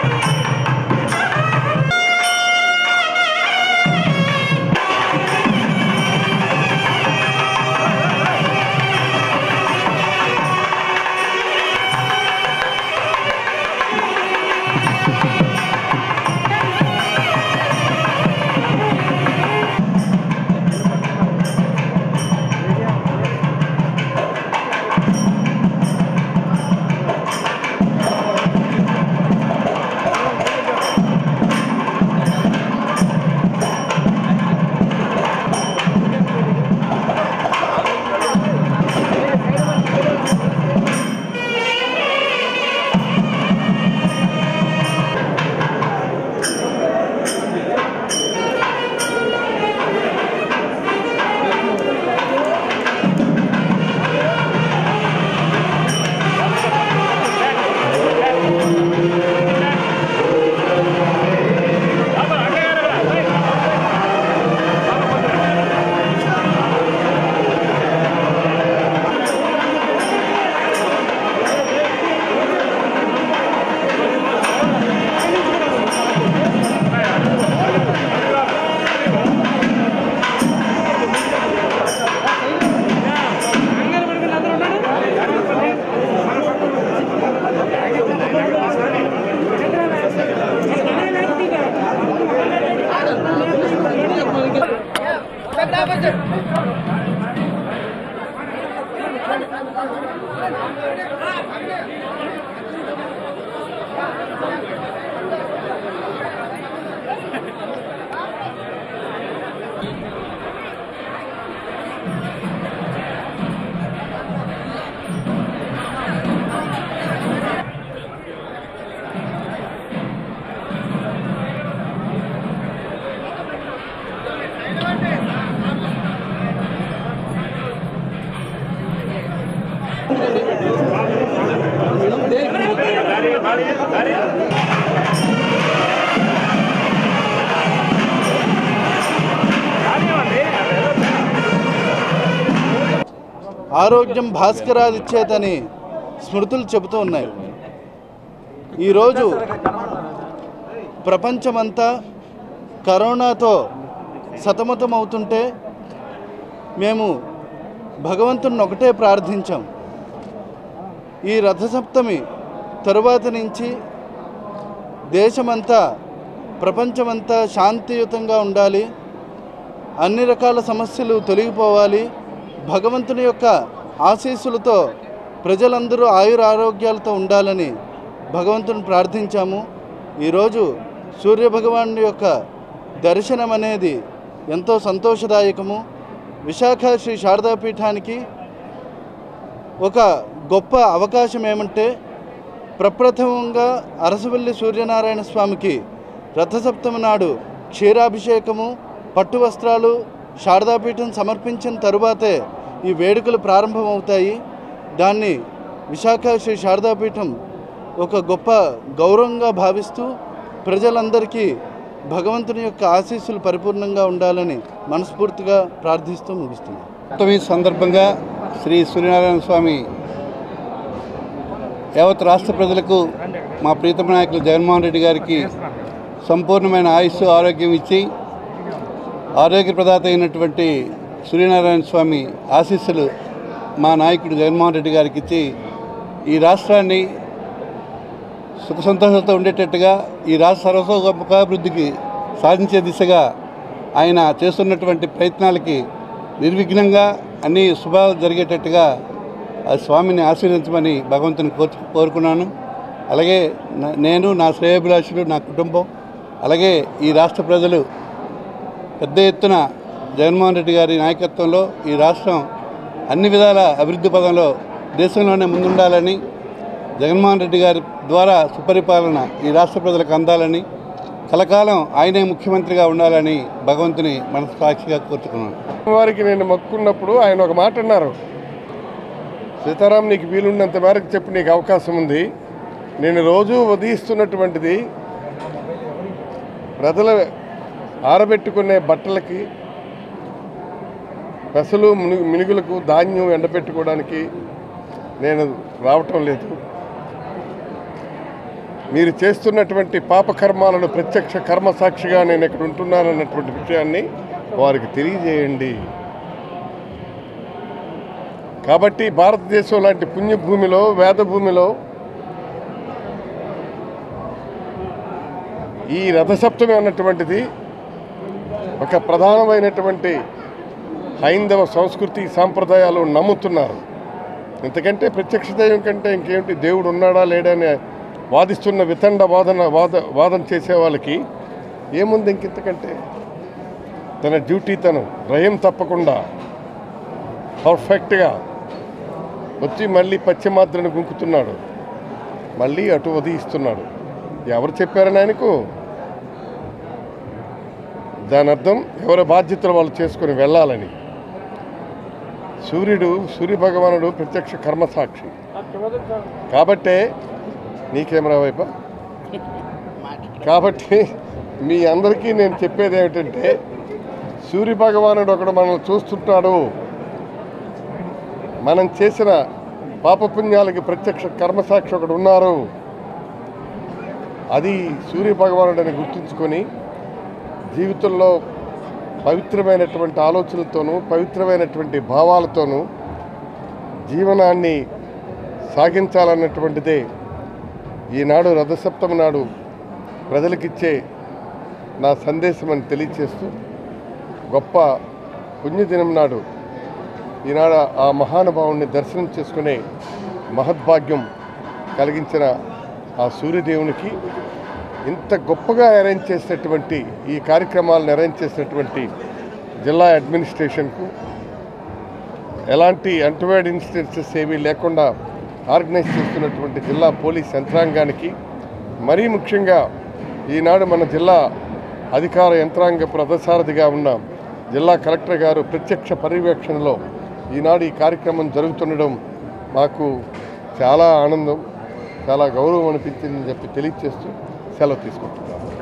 ఆరోగ్యం భాస్కరాదిచ్చేతని స్మృతులు చెబుతూ ఉన్నాయి ఈరోజు ప్రపంచమంతా కరోనాతో సతమతమవుతుంటే మేము భగవంతుని ఒకటే ప్రార్థించాం ఈ రథసప్తమి తరువాత నుంచి దేశమంతా ప్రపంచమంతా శాంతియుతంగా ఉండాలి అన్ని రకాల సమస్యలు తొలగిపోవాలి భగవంతుని యొక్క ఆశీస్సులతో ప్రజలందరూ ఆయుర ఆరోగ్యాలతో ఉండాలని భగవంతుని ప్రార్థించాము ఈరోజు సూర్యభగవానుడి యొక్క దర్శనం అనేది ఎంతో సంతోషదాయకము విశాఖ శ్రీ శారదాపీఠానికి ఒక గొప్ప అవకాశం ఏమంటే ప్రప్రథమంగా అరసవల్లి సూర్యనారాయణ స్వామికి రథసప్తమి నాడు క్షీరాభిషేకము పట్టు వస్త్రాలు శారదాపీఠం సమర్పించిన తరువాతే ఈ వేడుకలు ప్రారంభమవుతాయి దాన్ని విశాఖ శ్రీ శారదాపీఠం ఒక గొప్ప గౌరవంగా భావిస్తూ ప్రజలందరికీ భగవంతుని యొక్క ఆశీస్సులు పరిపూర్ణంగా ఉండాలని మనస్ఫూర్తిగా ప్రార్థిస్తూ ముగిస్తున్నాను సప్తమి సందర్భంగా శ్రీ సూర్యనారాయణ స్వామి యావత్ రాష్ట్ర ప్రజలకు మా ప్రీతమ నాయకులు జగన్మోహన్ రెడ్డి గారికి సంపూర్ణమైన ఆయుస్సు ఆరోగ్యం ఇచ్చి ఆరోగ్య ప్రదాత అయినటువంటి సూర్యనారాయణ స్వామి ఆశీస్సులు మా నాయకుడు జగన్మోహన్ రెడ్డి గారికి ఇచ్చి ఈ రాష్ట్రాన్ని సుఖ సంతోషాలతో ఉండేటట్టుగా ఈ రాష్ట్ర సర్వసోముఖాభివృద్ధికి సాధించే దిశగా ఆయన చేస్తున్నటువంటి ప్రయత్నాలకి నిర్విఘ్నంగా అన్ని శుభాలు జరిగేటట్టుగా ఆ స్వామిని ఆశీర్వదించమని భగవంతుని కోరు కోరుకున్నాను అలాగే న- నేను నా శ్రేయోభిలాషులు నా కుటుంబం అలాగే ఈ రాష్ట్ర ప్రజలు పెద్ద ఎత్తున జగన్మోహన్ రెడ్డి గారి నాయకత్వంలో ఈ రాష్ట్రం అన్ని విధాల అభివృద్ధి పదంలో దేశంలోనే ముందుండాలని జగన్మోహన్ రెడ్డి గారి ద్వారా సుపరిపాలన ఈ రాష్ట్ర ప్రజలకు అందాలని కలకాలం ఆయనే ముఖ్యమంత్రిగా ఉండాలని భగవంతుని మనస్సాక్షిగా కోరుచుకున్నాను వారికి నేను మొక్కున్నప్పుడు ఆయన ఒక మాట అన్నారు సీతారాం నీకు వీలున్నంత మేరకు చెప్పి నీకు అవకాశం ఉంది నేను రోజు ఉదయిస్తున్నటువంటిది ప్రజల ఆరబెట్టుకునే బట్టలకి పెసలు ముని మినుగులకు ధాన్యం ఎండబెట్టుకోవడానికి నేను రావటం లేదు మీరు చేస్తున్నటువంటి పాపకర్మాలను ప్రత్యక్ష కర్మ సాక్షిగా నేను ఇక్కడ ఉంటున్నానన్నటువంటి విషయాన్ని వారికి తెలియజేయండి కాబట్టి భారతదేశం లాంటి పుణ్యభూమిలో వేదభూమిలో ఈ రథసప్తమి అన్నటువంటిది ఒక ప్రధానమైనటువంటి హైందవ సంస్కృతి సాంప్రదాయాలు నమ్ముతున్నారు ఇంతకంటే ప్రత్యక్ష దైవం కంటే ఇంకేమిటి దేవుడు ఉన్నాడా లేడా అని వాదిస్తున్న వితండ వాదన వాద వాదన చేసే వాళ్ళకి ఏముంది ఇంకింతకంటే తన డ్యూటీ తను భయం తప్పకుండా పర్ఫెక్ట్గా వచ్చి మళ్ళీ పశ్చిమాద్రను గుంకుతున్నాడు మళ్ళీ అటు ఉదయిస్తున్నాడు ఎవరు చెప్పారని ఆయనకు దాని అర్థం ఎవరి బాధ్యతలు వాళ్ళు చేసుకొని వెళ్ళాలని సూర్యుడు సూర్య భగవానుడు ప్రత్యక్ష కర్మసాక్షి కాబట్టే నీకేమరా వైప కాబట్టి మీ అందరికీ నేను చెప్పేది ఏమిటంటే సూర్య భగవానుడు ఒకడు మనల్ని చూస్తుంటాడు మనం చేసిన పాపపుణ్యాలకి ప్రత్యక్ష కర్మసాక్షి ఒకడు ఉన్నారు అది సూర్య భగవానుడని గుర్తుంచుకొని జీవితంలో పవిత్రమైనటువంటి ఆలోచనలతోనూ పవిత్రమైనటువంటి భావాలతోనూ జీవనాన్ని సాగించాలన్నటువంటిదే ఈనాడు రథసప్తమి నాడు ప్రజలకిచ్చే నా సందేశం అని తెలియచేస్తూ గొప్ప పుణ్యదినం నాడు ఈనాడు ఆ మహానుభావుని దర్శనం చేసుకునే మహద్భాగ్యం కలిగించిన ఆ సూర్యదేవునికి ఇంత గొప్పగా అరేంజ్ చేసినటువంటి ఈ కార్యక్రమాలను అరేంజ్ చేసినటువంటి జిల్లా అడ్మినిస్ట్రేషన్కు ఎలాంటి అంటువేడ్ ఇన్సిడెన్సెస్ ఏమీ లేకుండా ఆర్గనైజ్ చేస్తున్నటువంటి జిల్లా పోలీస్ యంత్రాంగానికి మరీ ముఖ్యంగా ఈనాడు మన జిల్లా అధికార యంత్రాంగపు రథసారథిగా ఉన్న జిల్లా కలెక్టర్ గారు ప్రత్యక్ష పర్యవేక్షణలో ఈనాడు ఈ కార్యక్రమం జరుగుతుండడం మాకు చాలా ఆనందం చాలా గౌరవం అనిపించిందని చెప్పి తెలియజేస్తూ సెలవు తీసుకుంటున్నాను